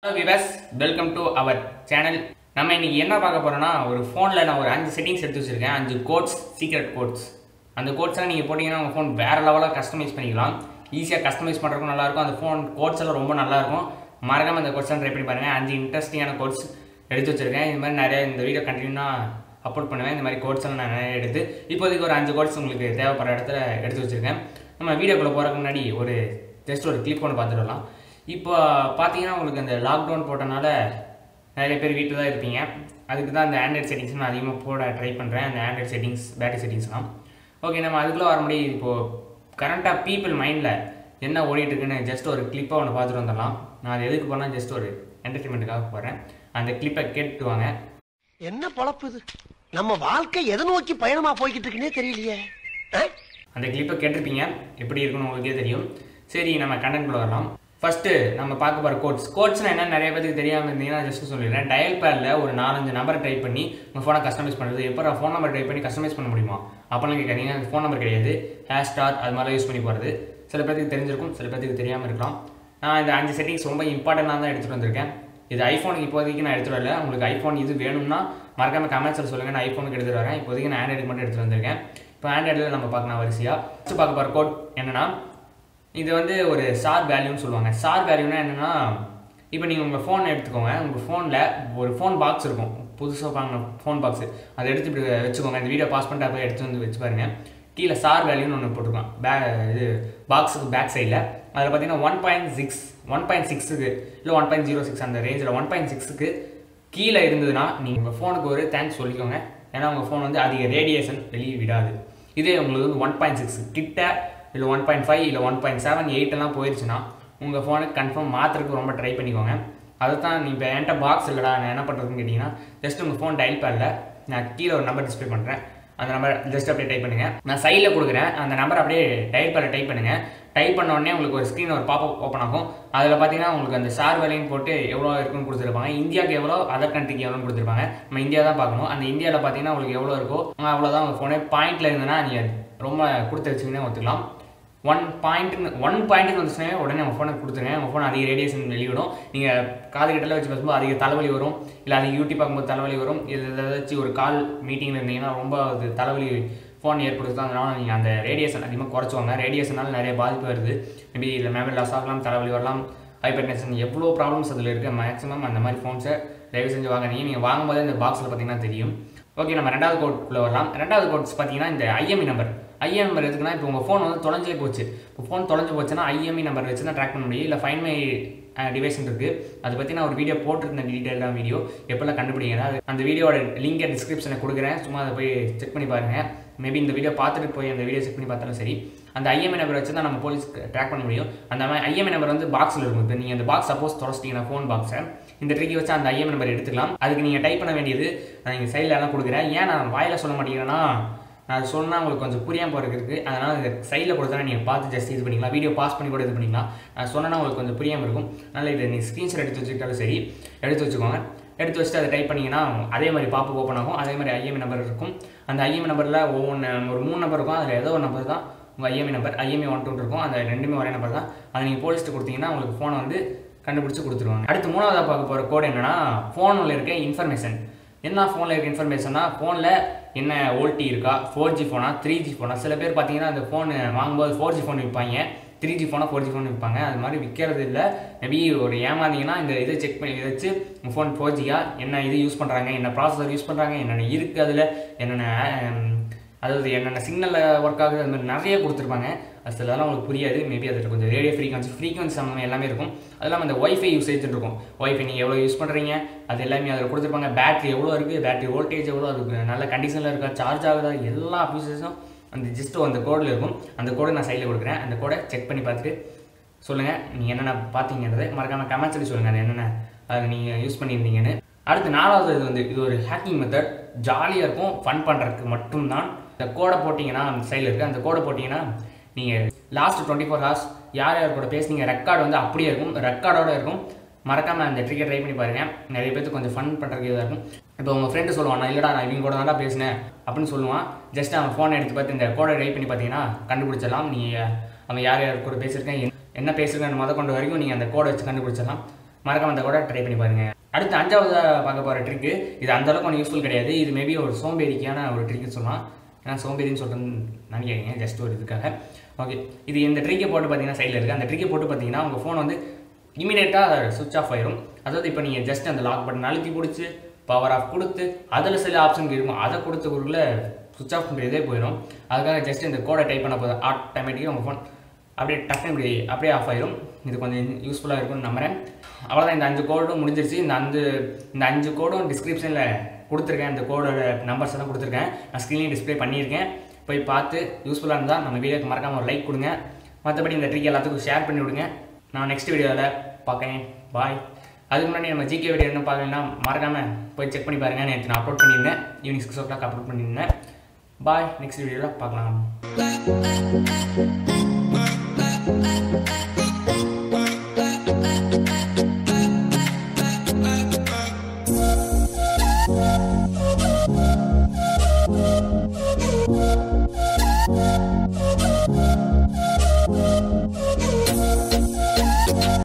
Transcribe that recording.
Hello viewers welcome to our channel நம்ம இன்னைக்கு என்ன பார்க்க போறோம்னா ஒரு ஃபோனில் நான் ஒரு அஞ்சு செட்டிங்ஸ் எடுத்து வச்சிருக்கேன் அஞ்சு கோட்ஸ் சீக்ரெட் கோட்ஸ் அந்த கோட்ஸ்லாம் நீங்கள் போட்டிங்கன்னா உங்கள் ஃபோன் வேறு லெவலாக கஸ்டமைஸ் பண்ணிக்கலாம் ஈஸியாக கஸ்டமைஸ் பண்ணுறதுக்கும் நல்லாயிருக்கும் அந்த ஃபோன் கோட்ஸ் எல்லாம் ரொம்ப நல்லாயிருக்கும் மறக்காம அந்த கோட்ஸ்லாம் ட்ரை பண்ணி பாருங்கள் அஞ்சு இன்ட்ரெஸ்டிங்கான கோட்ஸ் எடுத்து வச்சிருக்கேன் இந்த மாதிரி நிறைய இந்த வீடியோ கண்டினியூனாக அப்லோட் பண்ணுவேன் இந்த மாதிரி கோட்ஸ் எல்லாம் நான் நிறைய எடுத்து இப்போதைக்கு ஒரு அஞ்சு கோட்ஸ் உங்களுக்கு தேவைப்படுற இடத்துல எடுத்து வச்சிருக்கேன் நம்ம வீடியோக்குள்ளே போகிறதுக்கு முன்னாடி ஒரு ஜஸ்ட் ஒரு கிளிப் ஒன்று பார்த்துட்டு வரலாம் இப்போ பார்த்தீங்கன்னா உங்களுக்கு அந்த லாக்டவுன் போட்டனால நிறைய பேர் வீட்டில் தான் இருப்பீங்க அதுக்கு தான் அந்த ஆண்ட்ராய்ட் செட்டிங்ஸ் நான் அதிகமாக போட ட்ரை பண்ணுறேன் அந்த ஆண்ட்ராய்ட் செட்டிங்ஸ் பேட்டரி செட்டிங்ஸ்லாம் ஓகே நம்ம அதுக்குள்ளே வர முடியும் இப்போது கரண்ட்டாக பீப்புள் மைண்டில் என்ன ஓடிட்டு இருக்குன்னு ஜஸ்ட் ஒரு கிளிப்பாக ஒன்று பார்த்துட்டு வந்துடலாம் நான் அது எதுக்கு போனால் ஜஸ்ட் ஒரு என்டர்டைன்மெண்ட்டுக்காக போகிறேன் அந்த கிளிப்பை கேட்டு வாங்க என்ன பொழப்பு இது நம்ம வாழ்க்கை எதை நோக்கி பயணமா போய்கிட்டு இருக்குன்னே தெரியலையே ஆ? அந்த கிளிப்பை கேட்டிருப்பீங்க எப்படி இருக்குன்னு உங்களுக்கே தெரியும் சரி நம்ம கண்டென்ட்குள்ள வரலாம் ஃபர்ஸ்ட்டு நம்ம பார்க்க போகிற கோட்ஸ் கோட்ஸ்னால் என்ன நிறைய பேருக்கு தெரியாமல் இருந்தீங்கன்னா ஜஸ்ட் சொல்லிடுறேன் டயல் பேடில் ஒரு நாலஞ்சு நம்பரை டைப் பண்ணி உங்கள் ஃபோனை கஸ்டமைஸ் பண்ணுறது எப்போ ஃபோன் நம்பர் டைப் பண்ணி கஸ்டமைஸ் பண்ண முடியுமா அப்போலாம் கேட்காதீங்க அது ஃபோன் நம்பர் கிடையாது ஹேஷ் ஸ்டார் அது மாதிரிலாம் யூஸ் பண்ணி போகிறது சில பேருக்கு தெரிஞ்சிருக்கும் சில பேருக்கு தெரியாமல் இருக்கலாம் நான் இந்த அஞ்சு செட்டிங்ஸ் ரொம்ப இம்பார்ட்டண்டாக தான் எடுத்துகிட்டு வந்திருக்கேன் இது ஐஃபோனுக்கு இப்போதைக்கு நான் எடுத்துகிட்டு வரல உங்களுக்கு ஐஃபோன் இது வேணும்னா மறக்காம கமெண்ட்ஸில் சொல்லுங்கள் நான் ஐஃபோனுக்கு எடுத்துகிட்டு வரேன் இப்போதைக்கு நான் ஆண்ட்ராய்டு மட்டும் எடுத்துகிட்டு வந்திருக்கேன் இப்போ ஆண்ட்ராய்டில் நம்ம பார்க்கலாம் வரிசையாக ஃபஸ்ட்டு பார்க்க போகிற கோட் என்னன்னா இது வந்து ஒரு சார் வேல்யூன்னு சொல்லுவாங்க சார் வேல்யூனா என்னன்னா இப்போ நீங்கள் உங்கள் ஃபோன் எடுத்துக்கோங்க உங்கள் ஃபோனில் ஒரு ஃபோன் பாக்ஸ் இருக்கும் புதுசாக வாங்கின ஃபோன் பாக்ஸ் அதை எடுத்து இப்படி வச்சுக்கோங்க இந்த வீடியோ பாஸ் பண்ணிட்டு போய் எடுத்து வந்து வச்சு பாருங்க கீழே சார் வேல்யூன்னு ஒன்று போட்டிருக்கோம் பே இது பாக்ஸுக்கு பேக் சைடில் அதில் பார்த்தீங்கன்னா one point six one point சிக்ஸுக்கு இல்லை ஒன் பாயிண்ட் ஜீரோ சிக்ஸ் அந்த ரேஞ்சில் ஒன் பாயிண்ட் சிக்ஸுக்கு கீழே இருந்ததுன்னா நீங்கள் உங்கள் ஃபோனுக்கு ஒரு தேங்க்ஸ் சொல்லிக்கோங்க ஏன்னா உங்கள் ஃபோன் வந்து அதிக ரேடியேஷன் வெளியே விடாது இதே உங்களுக்கு வந்து ஒன் பாயிண்ட் சிக்ஸ் கிட்ட இல்லை ஒன் பாயிண்ட் ஃபைவ் இல்லை ஒன் பாயிண்ட் செவன் எயிட் எல்லாம் போயிடுச்சுன்னா உங்கள் ஃபோனுக்கு கன்ஃபார்ம் மாற்றுறதுக்கு ரொம்ப ட்ரை பண்ணிக்கோங்க அதை தான் நீ இப்போ என்கிட்ட பாக்ஸ் இல்லைடா நான் என்ன பண்ணுறதுன்னு கேட்டிங்கன்னா ஜஸ்ட் உங்கள் ஃபோன் டயல் பேடில் நான் கீழே ஒரு நம்பர் டிஸ்பிளே பண்ணுறேன் அந்த நம்பர் ஜஸ்ட் அப்படியே டைப் பண்ணுங்கள் நான் சைடில் கொடுக்குறேன் அந்த நம்பர் அப்படியே டயல் பேடில் டைப் பண்ணுங்கள் டைப் பண்ண உடனே உங்களுக்கு ஒரு ஸ்க்ரீன் ஒரு பாப்பப் ஓப்பன் ஆகும் அதில் பார்த்தீங்கன்னா உங்களுக்கு அந்த சார் வேலைன்னு போட்டு எவ்வளோ இருக்குன்னு கொடுத்துருப்பாங்க இந்தியாவுக்கு எவ்வளோ அதர் கண்ட்ரிக்கு எவ்வளோன்னு கொடுத்துருப்பாங்க நம்ம இந்தியா தான் பார்க்கணும் அந்த இந்தியாவில் பார்த்தீங்கன்னா உங்களுக்கு எவ்வளோ இருக்கோ அவ்வளோதான் உங்கள் ஃபோனே பாயிண்ட்டில் இருந்ததுன்னா நீங்கள் ரொம்ப கொடுத்து வச்சிங்கன்னா ஒத்துக்கலாம் ஒன் பாயிண்ட்னு ஒன் பாயிண்ட்னு வந்துச்சுன்னா உடனே உங்கள் ஃபோனை கொடுத்துருங்க உங்கள் ஃபோன் அதிக ரேடியேஷன் வெளியிடும் நீங்கள் காது கிட்டல வச்சு பேசும்போது அதிக தலைவலி வரும் இல்லை அதிக யூடியூப் பார்க்கும்போது தலைவலி வரும் இது ஏதாச்சும் ஒரு கால் மீட்டிங்கில் இருந்தீங்கன்னா ரொம்ப அது தலைவலி ஃபோன் ஏற்படுத்தும் அதனால நீங்கள் அந்த ரேடியேஷன் அதிகமாக குறைச்சுவாங்க ரேடியேஷனால் நிறைய பாதிப்பு வருது மேபி இல்லை மெமரி லாஸ் ஆகலாம் தலைவலி வரலாம் ஹைப்பர் டென்ஷன் எவ்வளோ ப்ராப்ளம்ஸ் அதில் இருக்குது மேக்ஸிமம் அந்த மாதிரி ஃபோன்ஸை தயவு செஞ்சு வாங்குறீங்க நீங்கள் வாங்கும்போது இந்த பாக்ஸில் பார்த்தீங்கன்னா தெரியும் ஓகே நம்ம ரெண்டாவது கோட்குள்ளே வரலாம் ரெண்டாவது கோட்ஸ் பார்த்தீங்கன்னா இந்த ஐஎம்இ நம்பர் ஐஎம்இ நம்பர் எதுக்குன்னா இப்போ உங்கள் ஃபோன் வந்து தொலைஞ்சே போச்சு இப்போ ஃபோன் தொலைஞ்சு போச்சுன்னா ஐஎம்இ நம்பர் வச்சு தான் ட்ராக் பண்ண முடியும் இல்லை ஃபைன் மை டிவைஸ் இருக்குது அதை பற்றி நான் ஒரு வீடியோ போட்டிருந்தேன் டீட்டெயிலாக வீடியோ எப்போல்லாம் கண்டுபிடிங்க அது அந்த வீடியோட லிங்கை டிஸ்கிரிப்ஷனில் கொடுக்குறேன் சும்மா அதை போய் செக் பண்ணி பாருங்கள் மேபி இந்த வீடியோ பார்த்துட்டு போய் அந்த வீடியோ செக் பண்ணி பார்த்தாலும் சரி அந்த ஐஎம்ஐ நம்பர் வச்சு தான் நம்ம போலீஸ் ட்ராக் பண்ண முடியும் அந்த மாதிரி ஐஎம்ஐ நம்பர் வந்து பாக்ஸில் இருக்கும் இப்போ நீங்கள் அந்த பாக்ஸ் சப்போஸ் தொலைச்சிட்டீங்கன்னா ஃபோன் பாக்ஸை இந்த ட்ரிக்கி வச்சு அந்த ஐஎம்ஐ நம்பர் எடுத்துக்கலாம் அதுக்கு நீங்கள் டைப் பண்ண வேண்டியது நான் இங்கே சைடில் எல்லாம் கொடுக்குறேன் ஏன் நான் வாயில் சொல்ல மாட்டேங்கிறேன்னா நான் அது சொன்னால் உங்களுக்கு கொஞ்சம் புரியாமல் போகிறதுக்கு இருக்குது அதனால் இந்த சைடில் கொடுத்தா நீங்கள் பார்த்து ஜஸ்ட் இது பண்ணிக்கலாம் வீடியோ பாஸ் பண்ணி கூட இது பண்ணிக்கலாம் நான் சொன்னேன்னா உங்களுக்கு கொஞ்சம் புரியாமல் இருக்கும் அதனால் இதை நீங்கள் ஸ்க்ரீன்ஷாட் எடுத்து வச்சுக்கிட்டாலும் சரி எடுத்து வச்சுக்கோங்க எடுத்து வச்சுட்டு அதை டைப் பண்ணிங்கன்னா அதே மாதிரி பாப்பு ஓப்பன் ஆகும் அதே மாதிரி ஐஎம்ஐ நம்பர் இருக்கும் அந்த ஐஎம்ஐ நம்பரில் ஒவ்வொன்று ஒரு மூணு நம்பர் இருக்கும் அதில் ஏதோ ஒரு நம்பர் தான் உங்கள் IMEI number IMEI one two இருக்கும் அந்த ரெண்டுமே ஒரே நம்பர் தான் அதை நீங்கள் போலீஸ்ட்டு கொடுத்தீங்கன்னா உங்களுக்கு ஃபோனை வந்து கண்டுபிடிச்சி கொடுத்துருவாங்க அடுத்து மூணாவதாக பார்க்க போகிற கோடு என்னன்னா ஃபோனில் இருக்க இன்ஃபர்மேஷன் என்ன ஃபோனில் இருக்க இன்ஃபர்மேஷன்னா ஃபோனில் என்ன ஓல்டி இருக்கா ஃபோர் ஜி ஃபோனா த்ரீ ஜி ஃபோனா சில பேர் பார்த்தீங்கன்னா அந்த ஃபோன் வாங்கும்போது ஃபோர் ஜி ஃபோன் விற்பாங்க த்ரீ ஜி ஃபோனா ஃபோர் ஜி ஃபோன் விற்பாங்க அது மாதிரி விற்கிறது இல்லை மேபி ஒரு ஏமாந்தீங்கன்னா இந்த இதை செக் பண்ணி இதை வச்சு உங்கள் ஃபோன் ஃபோர் ஜியா என்ன இது யூஸ் பண்ணுறாங்க என்ன ப்ராசஸர் யூஸ் பண்ணுறாங்க என்னென்ன இருக்குது அதில் என்னென்ன அதாவது என்னென்ன சிக்னலில் ஒர்க் ஆகுது அது மாதிரி நிறைய கொடுத்துருப்பாங்க அது சிலதெல்லாம் உங்களுக்கு புரியாது மேபி அதில் கொஞ்சம் ரேடியோ ஃப்ரீக்வன்சி ஃப்ரீக்வன்சி சம்மந்தம் எல்லாமே இருக்கும் அது இல்லாமல் அந்த ஒய்ஃபை யூசேஜ் இருக்கும் ஒய்ஃபை நீங்கள் எவ்வளோ யூஸ் பண்ணுறீங்க அது எல்லாமே அதில் கொடுத்துருப்பாங்க பேட்டரி எவ்வளோ இருக்குது பேட்டரி வோல்டேஜ் எவ்வளோ அது நல்ல கண்டிஷனில் இருக்கா சார்ஜ் ஆகுதா எல்லா ஃபீச்சர்ஸும் அந்த ஜஸ்ட் அந்த கோடில் இருக்கும் அந்த கோடை நான் சைடில் கொடுக்குறேன் அந்த கோடை செக் பண்ணி பார்த்துட்டு சொல்லுங்கள் நீங்கள் என்னென்ன பார்த்தீங்கிறத மறக்காமல் கமெண்ட் சொல்லி சொல்லுங்கள் அது என்னென்ன அதை நீங்கள் யூஸ் பண்ணியிருந்தீங்கன்னு அடுத்து நாலாவது இது வந்து இது ஒரு ஹேக்கிங் மெத்தட் ஜாலியாக இருக்கும் ஃபன் பண்ணுறதுக்கு மட்டும்தான் இந்த கோடை போட்டிங்கன்னா அந்த சைடில் இருக்குது அந்த கோடை போட்டிங்கன்னா நீங்கள் லாஸ்ட் டுவெண்ட்டி ஃபோர் ஹவர்ஸ் யார் யார் கூட பேசுனீங்க ரெக்கார்டு வந்து அப்படியே இருக்கும் ரெக்கார்டோட இருக்கும் மறக்காமல் அந்த ட்ரிக்கை ட்ரை பண்ணி பாருங்கள் நிறைய பேருக்கு கொஞ்சம் ஃபன் பண்ணுறதுக்கு இதாக இருக்கும் இப்போ உங்கள் ஃப்ரெண்டு சொல்லுவான் நான் இல்லைடா நான் இவங்க கூட தான்டா பேசினேன் அப்படின்னு சொல்லுவான் ஜஸ்ட் அவன் ஃபோனை எடுத்து பார்த்து இந்த கோடை ட்ரை பண்ணி பார்த்தீங்கன்னா கண்டுபிடிச்சிடலாம் நீங்கள் அவன் யார் யார் கூட பேசியிருக்கேன் என்ன பேசுகிறேன் முத கொண்டு வரைக்கும் நீங்கள் அந்த கோடை வச்சு கண்டுபிடிச்சிடலாம் மறக்காம அந்த கூட ட்ரை பண்ணி பாருங்க அடுத்து அஞ்சாவதா பார்க்க போகிற ட்ரிக்கு இது அந்த அளவுக்கு ஒன்றும் யூஸ்ஃபுல் கிடையாது இது மேபி ஒரு சோம்பேறிக்கான ஒரு ட்ரிக்னு சொல்லலாம் ஏன்னா சோம்பேறின்னு சொல்கிறேன்னு நினைக்காதீங்க ஜஸ்ட் ஒரு இதுக்காக ஓகே இது இந்த ட்ரிக்கை போட்டு பார்த்தீங்கன்னா சைடில் இருக்குது அந்த ட்ரிக்கை போட்டு பார்த்தீங்கன்னா உங்கள் ஃபோன் வந்து இமீடியட்டாக சுவிச் ஆஃப் ஆயிரும் அதாவது இப்போ நீங்கள் ஜஸ்ட் அந்த லாக் பட்டன் அழுத்தி பிடிச்சி பவர் ஆஃப் கொடுத்து அதில் சில ஆப்ஷன் இருக்கும் அதை கொடுத்தக்குள்ள சுவிச் ஆஃப் பண்ணுறதே போயிடும் அதுக்காக ஜஸ்ட் இந்த கோடை டைப் பண்ண போதும் ஆட்டோமேட்டிக்காக உங்கள் ஃபோன் அப்படியே டக்குனு இப்படி அப்படியே ஆஃப் ஆயிரும் இது கொஞ்சம் யூஸ்ஃபுல்லாக இருக்கும்னு நம்புறேன் அவ்வளோதான் இந்த அஞ்சு கோடும் முடிஞ்சிருச்சு இந்த அஞ்சு இந்த அஞ்சு கோடும் டிஸ்கிரிப்ஷனில் கொடுத்துருக்கேன் இந்த கோடோட நம்பர்ஸ் எல்லாம் கொடுத்துருக்கேன் நான் ஸ்க்ரீன்லேயும் டிஸ்ப்ளே பண்ணியிருக்கேன் போய் பார்த்து யூஸ்ஃபுல்லாக இருந்தால் நம்ம வீடியோக்கு மறக்காமல் ஒரு லைக் கொடுங்க மற்றபடி இந்த ட்ரிக் எல்லாத்துக்கும் ஷேர் பண்ணி விடுங்க நான் நெக்ஸ்ட் வீடியோவில் பார்க்கறேன் பாய் அதுக்கு முன்னாடி நம்ம ஜிகே வீடியோ என்ன பார்க்கலன்னா மறக்காமல் போய் செக் பண்ணி பாருங்கள் நேற்று நான் அப்லோட் பண்ணியிருந்தேன் evening six o'clock upload பண்ணியிருந்தேன் பாய் நெக்ஸ்ட் வீடியோவில் பார்க்கலாம்